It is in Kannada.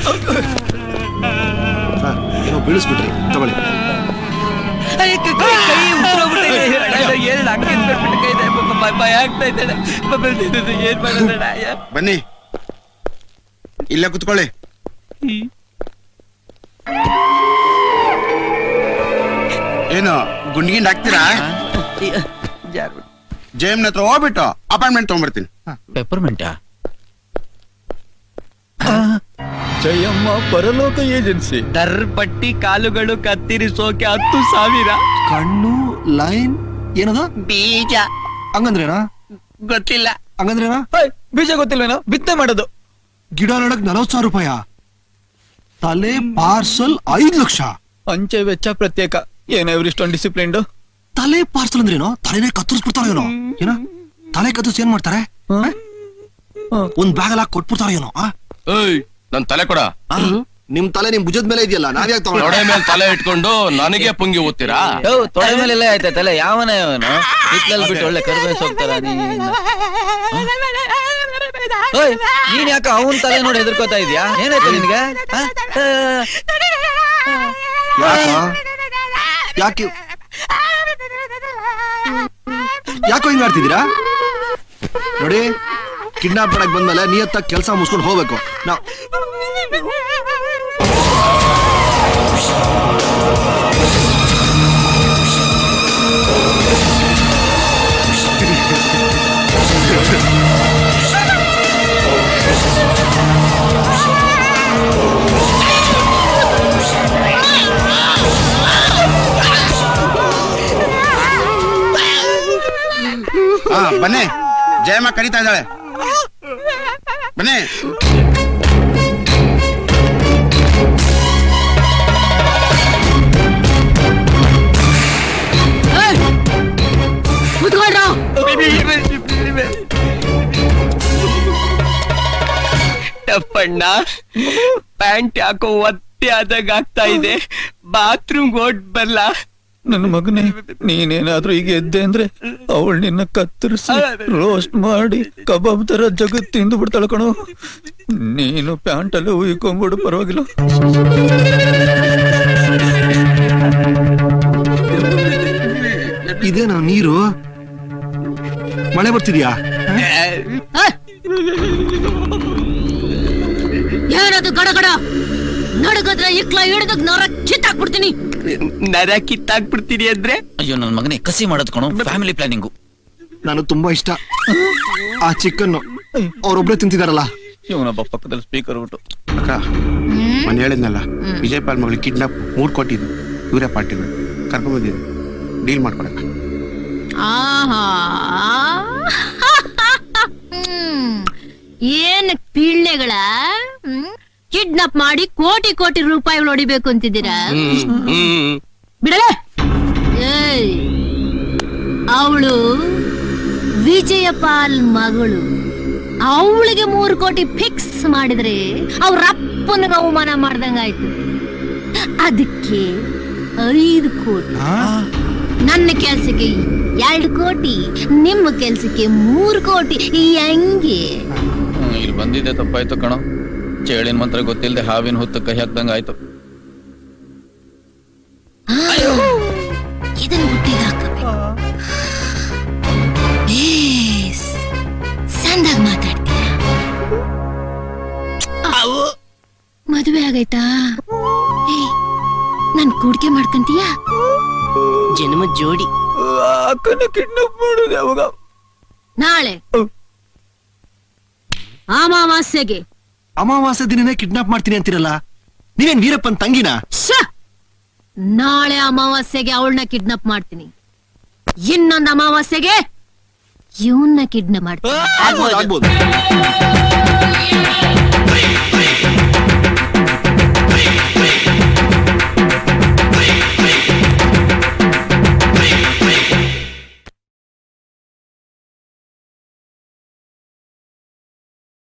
ಹಾ, ಏನೋ ಬೀಳಿಸ್ಬಿಟ್ರಿ ತಗೊಳ್ಳಿ ಅಯ್ಯ, ಕೈ- ಕೈ- ಕೈ ಉಸ್ರೋಗ್ಬಿಟ್ಟಿದೆ. ಅಯ್ಯೋ, ಏನ್ ಹಂಗೆ ಎತ್ಕೊಂಡ್ಬಿಟ್ಟು ಕೈ ಇದೆ. ಪಾಪ ಭಯ- ಭಯ ಆಗ್ತಾ ಇದೆ ಅಣ್ಣ. ಪಾಪ ಇದು ಏನ್ ಮಾಡೋದಣ್ಣ ಅಯ್ಯ. ಬನ್ನಿ ಇಲ್ಲೇ ಕುತ್ಕೊಳ್ಳಿ ಏನು ಗುಂಡಿಗಿಂಡ್ ಹಾಕ್ತೀರಾ ಅಯ್ಯ, ಜಾರ್ಬಿಡು. ಜಯಮ್ನ ಹತ್ರ ಹೋಗ್ಬಿಟ್ಟು ಅಪಾಯಿಂಟ್ಮೆಂಟ್ ತಗೊಂಡ್ಬರ್ತೀನಿ ಪೆಪ್ಪರ್ಮೆಂಟಾ ಜಯಮ್ಮ ಪರಲೋಕ ಏಜೆನ್ಸಿ ದರ್ಬಟ್ಟಿ ಕಾಲುಗಳು ಕತ್ತಿರಿಸೋಕೆ ಹತ್ತು ಸಾವಿರ ಕಣ್ಣು ಲೈನ್ ಏನದ ಬೀಜ ಹಂಗಂದ್ರೇನಾ ಗೊತ್ತಿಲ್ಲ ಹಂಗಂದ್ರೇನಾ ಬೀಜ ಗೊತ್ತಿಲ್ವೇನೋ ಬಿತ್ತನೆ ಮಾಡೋದು ಗಿಡ ನಡಕ್ ನಲವತ್ ಸಾವಿರ ರೂಪಾಯ ತಲೆ ಪಾರ್ಸಲ್ ಐದ್ ಲಕ್ಷ ಅಂಚೆ ವೆಚ್ಚ ಪ್ರತ್ಯೇಕ ಏನೋ ಇವ್ರಿಷ್ಟೊಂದು ಡಿಸಿಪ್ಲಿನ್ಡ್ ತಲೆ ಪಾರ್ಸಲ್ ಅಂದ್ರೇನೋ ತಲೆನೇ ಕತ್ತರಿಸ್ಬಿಡ್ತಾರ ಏನೋ ಏನ ತಲೆ ಕತ್ತರಿಸಿ ಏನ್ ಮಾಡ್ತಾರೆ ಒಂದ್ ಬ್ಯಾಗ್ ಎಲ್ಲ ಕೊಟ್ಬಿಡ್ತಾರ ಏನೋ ಆ? ಏಯ್ ನನ್ ತಲೆ ಕೊಡ ನಿಮ್ ತಲೆ ನಿಮ್ ಭುಜದ ಮೇಲೆ ಇದೆಯಲ್ಲ ನಾವ್ಯಾಕ್ ತೊಡೆ ತಗೊಂಡ ಮೇಲೆ ತಲೆ ಇಟ್ಕೊಂಡು ನನಗೆ ಪುಂಗಿ ಓದ್ತೀರಾ ತೊಡೆ ಮೇಲೆಲ್ಲ ಆಯ್ತಲ್ಲ ಯಾವನ ಇವನು ಹಿತ್ಲಲ್ಲಿ ಬಿಟ್ಟು ಒಳ್ಳೆ ಕರ್ಬೇಸ್ ಹೋಗ್ತಾರ ನೀನ್ ಓಯ್ ನೀನ್ ಯಾಕ ಅವನ್ ತಲೆ ನೋಡಿ ಹೆದರ್ಕೋತಾ ಇದೀಯಾ ಏನಾಯ್ತು ನಿನ್ಗೆ ಆ? ಯಾಕೆ ಯಾಕೋ ಹಿಂಗ್ ಆಡ್ತಿದ್ದೀರಾ ನೋಡಿ ಕಿಡ್ನಾಪ್ ಮಾಡಕ್ ಬಂದ್ಮೇಲೆ ನಿಯತ್ತಾಗಿ ಕೆಲಸ ಮುಗಿಸ್ಕೊಂಡು ಹೋಗ್ಬೇಕು ನಾವ್ ಹಾ ಬನ್ನಿ ಜಯಮ್ಮ ಕರೀತಾ ಇದ್ದಾಳೆ ಬನ್ನಿ ಟಪ್ಪಣ್ಣ ಪ್ಯಾಂಟ್ ಯಾಕೋ ಒತ್ತೆ ಆದಾಗ ಆಗ್ತಾ ಇದೆ ಬಾತ್ರೂಮ್ ಓಟ್ ಬರಲ್ಲ ನನ್ನ ಮಗನೇ ನೀನೇನಾದ್ರೂ ಈಗ ಎದ್ದೆ ಅಂದ್ರೆ ಅವಳು ನಿನ್ನ ಕತ್ತರಿಸಿ ರೋಸ್ಟ್ ಮಾಡಿ ಕಬಾಬ್ ತರ ಜಗತ್ ತಿಂದು ಬಿಡ್ತಾಳ ಕಣೋ ನೀನು ಪ್ಯಾಂಟಲ್ಲಿ ಉಯ್ಕೊಂಡ್ಬಿಡು ಪರವಾಗಿಲ್ಲ ಇದೇನಾ ನೀರು ಮಳೆ ಬರ್ತಿದ್ಯಾ ಏನದು ಗಡಗಡ ನಡಗದ್ರೆ ಇಕ್ಲ ಹಿಡಿದ ನರ ಕಿತ್ತಾಕ್ಬಿಡ್ತೀನಿ ನರ ಕಿತ್ತಾಕ್ಬಿಡ್ತೀನಿ ಅಂದ್ರೆ ಅಯ್ಯೋ ನನ್ನ ಮಗನೇ ಕಸಿ ಮಾಡೋದ್ ಕಣೋ ಫ್ಯಾಮಿಲಿ ಪ್ಲಾನಿಂಗು ನಾನು ತುಂಬಾ ಇಷ್ಟ ಆ ಚಿಕನ್ ಅವ್ರೊಬ್ರೆ ತಿಂತಿದಾರಲ್ಲ ಇವನೊಬ್ಬ ಪಕ್ಕದಲ್ಲಿ ಸ್ಪೀಕರ್ ಬಿಟ್ಟು ಅಕ್ಕ ಮನೆ ಹೇಳಿದ್ನಲ್ಲ ವಿಜಯ್ ಪಾಲ್ ಮಗಳಿಗೆ ಕಿಡ್ನಾಪ್ ಮೂರ್ ಕೊಟ್ಟಿದ್ದು ಇವರೇ ಪಾರ್ಟಿಗಳು ಕರ್ಕೊಂಡ್ ಬಂದಿದ್ದು ಡೀಲ್ ಮಾಡ್ಕೊಡಕ್ಕ ಆಹಾ ಹ್ಮ್. ಏನ್ ಪೀಳ್ಳೆಗಳ ಕಿಡ್ನಾಪ್ ಮಾಡಿ ಕೋಟಿ ಕೋಟಿ ರೂಪಾಯಿಗಳು ಹೊಡಿಬೇಕು ಅಂತಿದ್ದೀರಾ ಬಿಡಲೆ ಏಯ್ ಅವಳು ವಿಜಯಪಾಲ್ ಮಗಳು ಅವಳಿಗೆ ಮೂರು ಕೋಟಿ ಫಿಕ್ಸ್ ಮಾಡಿದ್ರೆ ಅವ್ರ ಅಪ್ಪನಿಗೆ ಅವಮಾನ ಮಾಡ್ದಂಗಾಯ್ತು ಅದಕ್ಕೆ ಐದು ಕೋಟಿ ನನ್ನ ಕೆಲ್ಸಕ್ಕೆ ಎರಡು ಕೋಟಿ ನಿಮ್ಮ ಕೆಲ್ಸಕ್ಕೆ ಮೂರು ಕೋಟಿ ಹೆಂಗೆ ಹ್ಮ್, ಇಲ್ಲಿ ಬಂದಿದ್ದೆ ತಪ್ಪಾಯ್ತು ಕಣೋ ಚೇಳಿನ ಮಂತ್ರ ಗೊತ್ತಿಲ್ಲದೆ ಹಾವಿನ ಹೊತ್ತು ಕೈ ಹಾಕ್ದಂಗ ಆಯ್ತು ಇದನ್ನ ಬುಟ್ಟಿಗೆ ಹಾಕಬೇಕು ಬೇಸ್ ಸಂದಾಗ ಮಾತಾಡ್ತೀಯ ಮದುವೆ ಆಗೈತಾ ಏಯ್, ನನ್ ಕೂಡ್ಕೆ ಮಾಡ್ಕಂತೀಯ ಜನ್ಮ ಜೋಡಿ ಅಕ್ಕನ ಕಿಡ್ನಾಪ್ ಮಾಡುದು ಯಾವಾಗ ನಾಳೆ ಅಮಾವಾಸ್ಯೆಗೆ ಅಮಾವಾಸ್ಯ ದಿನನೇ ಕಿಡ್ನಾಪ್ ಮಾಡ್ತೀನಿ ಅಂತೀರಲ್ಲ ನೀವೇನ್ ವೀರಪ್ಪನ್ ತಂಗಿನ ಶ್ಯ! ನಾಳೆ ಅಮಾವಾಸ್ಯೆಗೆ ಅವಳನ್ನ ಕಿಡ್ನಾಪ್ ಮಾಡ್ತೀನಿ ಇನ್ನೊಂದು ಅಮಾವಾಸ್ಯೆಗೆ ಇವನ್ನ ಕಿಡ್ನಾಪ್ ಮಾಡ್ತೀನಿ ಆಗ್ಬೋದು ಆಗ್ಬೋದು